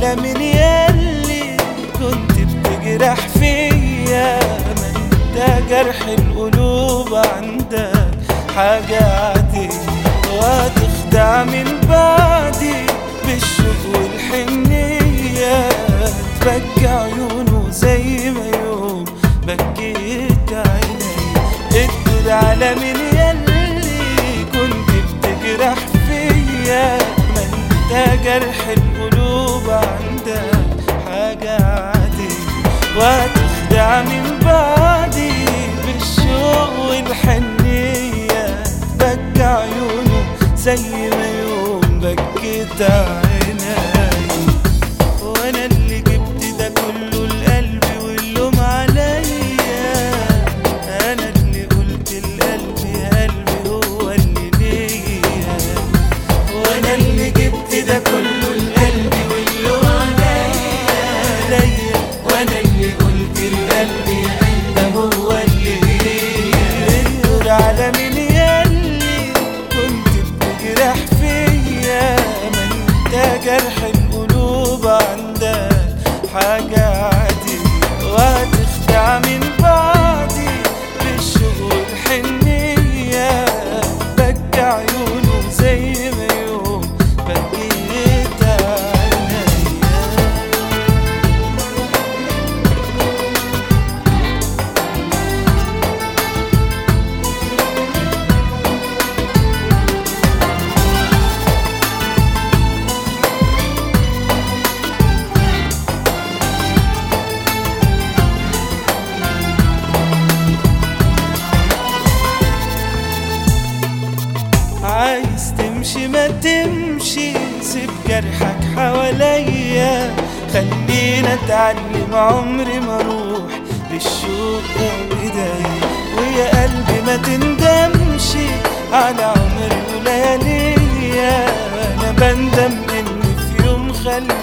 على من ياللي كنت بتجرح فيا ما انت جرح القلوب عندك حاجة عادية وهتخدع من بعدي بالشوق والحنية تبكي عيونه زي ما يوم بكيت عيني ادر على من ياللي كنت بتجرح فيا ما انت جرح القلوب عندك حاجة عادية وهتخدع من بعدي بالشوق والحنية بكى عيونه زي ما يوم بكيت عيني وانا اللي جبت ده كله لقلبي واللوم عليا انا اللي قلت لقلبي قلبي هو اللي ليا وانا اللي جبت ده كله لقلبي واللوم عليا وانا اللي قلت لقلبي ده هو اللي ليا النور على من ياللي كنت بتجرح فيا ما انت جرح القلوب عندك حاجة عادية وهتخدع من بعدي بالشوق والحنية بكى عيونه زي ما يوم بكيت عينيا عايز تمشي ما تمشي سيب جرحك حواليا خلينا اتعلم عمري ما اروح للشوق بايديا ويا قلبي ما تندمش على عمري ولياليا انا بندم اني في يوم خليت